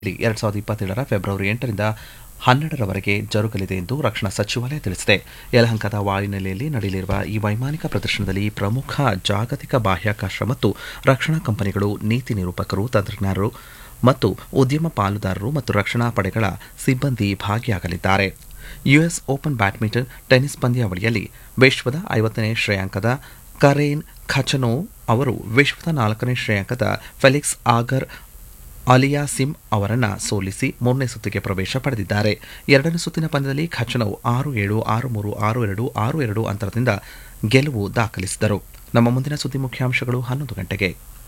ಎರಡ್ ಸಾವಿರದ ಇಪ್ಪತ್ತೇಳರ ಫೆಬ್ರವರಿ ಎಂಟರಿಂದ ಹನ್ನೆರಡರವರೆಗೆ ಜರುಗಲಿದೆ ಎಂದು ರಕ್ಷಣಾ ಸಚಿವಾಲಯ ತಿಳಿಸಿದೆ ಯಲಹಂಕದ ವಾಯುನೆಲೆಯಲ್ಲಿ ನಡೆಯಲಿರುವ ಈ ವೈಮಾನಿಕ ಪ್ರದರ್ಶನದಲ್ಲಿ ಪ್ರಮುಖ ಜಾಗತಿಕ ಬಾಹ್ಯಾಕಾಶ ಮತ್ತು ರಕ್ಷಣಾ ಕಂಪನಿಗಳು ನೀತಿ ನಿರೂಪಕರು ತಂತ್ರಜ್ಞರು ಮತ್ತು ಉದ್ಯಮ ಪಾಲುದಾರರು ಮತ್ತು ರಕ್ಷಣಾ ಪಡೆಗಳ ಸಿಬ್ಬಂದಿ ಭಾಗಿಯಾಗಲಿದ್ದಾರೆ ಯುಎಸ್ ಓಪನ್ ಬ್ಯಾಡ್ಮಿಂಟನ್ ಟೆನ್ನಿಸ್ ಪಂದ್ಯಾವಳಿಯಲ್ಲಿ ವಿಶ್ವದ ಐವತ್ತನೇ ಶ್ರೇಯಾಂಕದ ಕರೇನ್ ಖಚನೋವ್ ಅವರು ವಿಶ್ವದ ನಾಲ್ಕನೇ ಶ್ರೇಯಾಂಕದ ಫೆಲಿಕ್ಸ್ ಆಗರ್ ಅಲಿಯಾ ಸಿಮ್ ಅವರನ್ನ ಸೋಲಿಸಿ ಮೂರನೇ ಸುತ್ತಿಗೆ ಪ್ರವೇಶ ಪಡೆದಿದ್ದಾರೆ ಎರಡನೇ ಸುತ್ತಿನ ಪಂದ್ಯದಲ್ಲಿ ಖಚನವ್ ಆರು ಏಳು ಆರು ಮೂರು ಆರು ಎರಡು ಆರು ಎರಡು ಅಂತರದಿಂದ ಗೆಲುವು ದಾಖಲಿಸಿದರು ನಮ್ಮ ಮುಂದಿನ ಸುದ್ದಿ ಮುಖ್ಯಾಂಶಗಳು ಹನ್ನೊಂದು ಗಂಟೆಗೆ